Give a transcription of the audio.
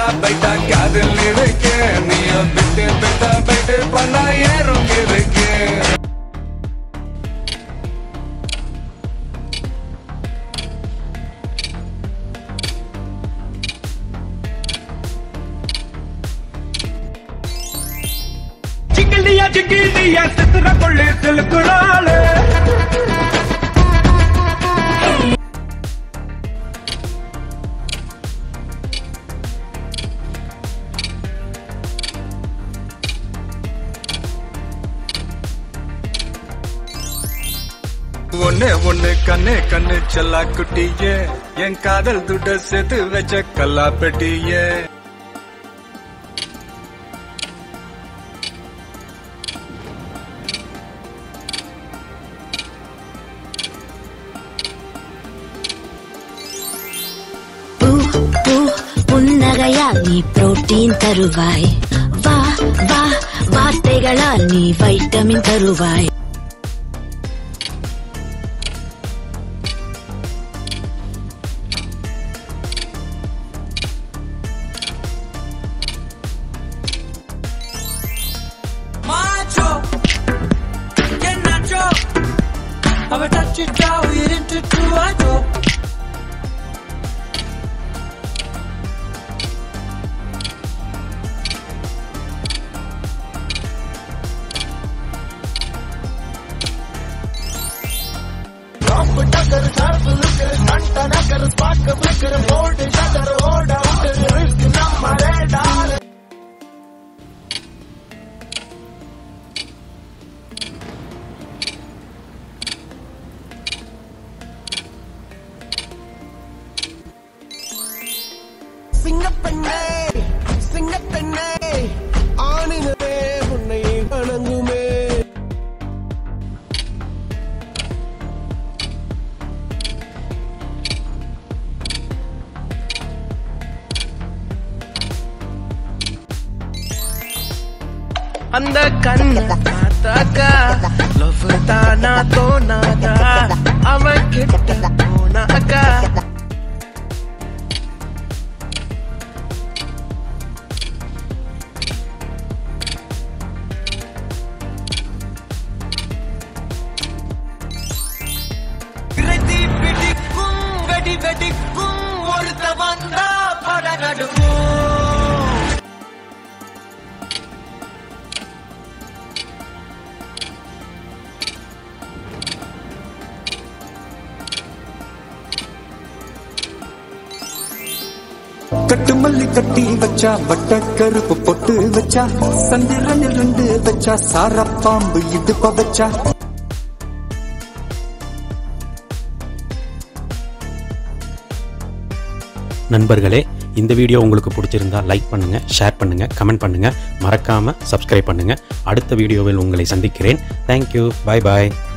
பைட்டா காதல் இருக்கு நீய விட்டு விட்டா பைட்டு பண்ணா ஏறும் இருக்கு சிக்கிலியா சிக்கிலியா சித்திர கொள்ளி சிலுக்குறாளே ஒண்ணு ஒண்ணு கண்ணு கண்ணு செல்லா குட்டியே என் காதல் துட்ட சேர்த்து வச்ச கல்லா பெட்டியே பூ பூ புன்னகையால் நீ புரோட்டீன் தருவாய் வா வா வார்த்தைகளால் நீ வைட்டமின் தருவாய் macho, que nacho. I'ma touch it down, get into two, I go. சிங்கப்பெண்ணே சிங்கப்பெண்ணே ஆணினே உன்னை வணங்குமே அந்த கண்ண பார்த்தாக்கா லவ் தானா தோணாதா அவன் கிட்ட போனாக்கா விரதி பிடிக்கும் வெடி வெடிக்கும் ஒருத்த வந்தா பட நடுங்கும் கட்டு மல்லி கட்டி வச்சா வட்ட கருப்பு பொட்டு வச்சா சந்திரனில் ரெண்டு வச்சா சார பாம்பு இடுப்ப வச்சா நண்பர்களே இந்த வீடியோ உங்களுக்கு பிடிச்சிருந்தா லைக் பண்ணுங்க ஷேர் பண்ணுங்க கமெண்ட் பண்ணுங்க மறக்காம சப்ஸ்கிரைப் பண்ணுங்க அடுத்த வீடியோவில் உங்களை சந்திக்கிறேன் தேங்க்யூ பாய் பாய்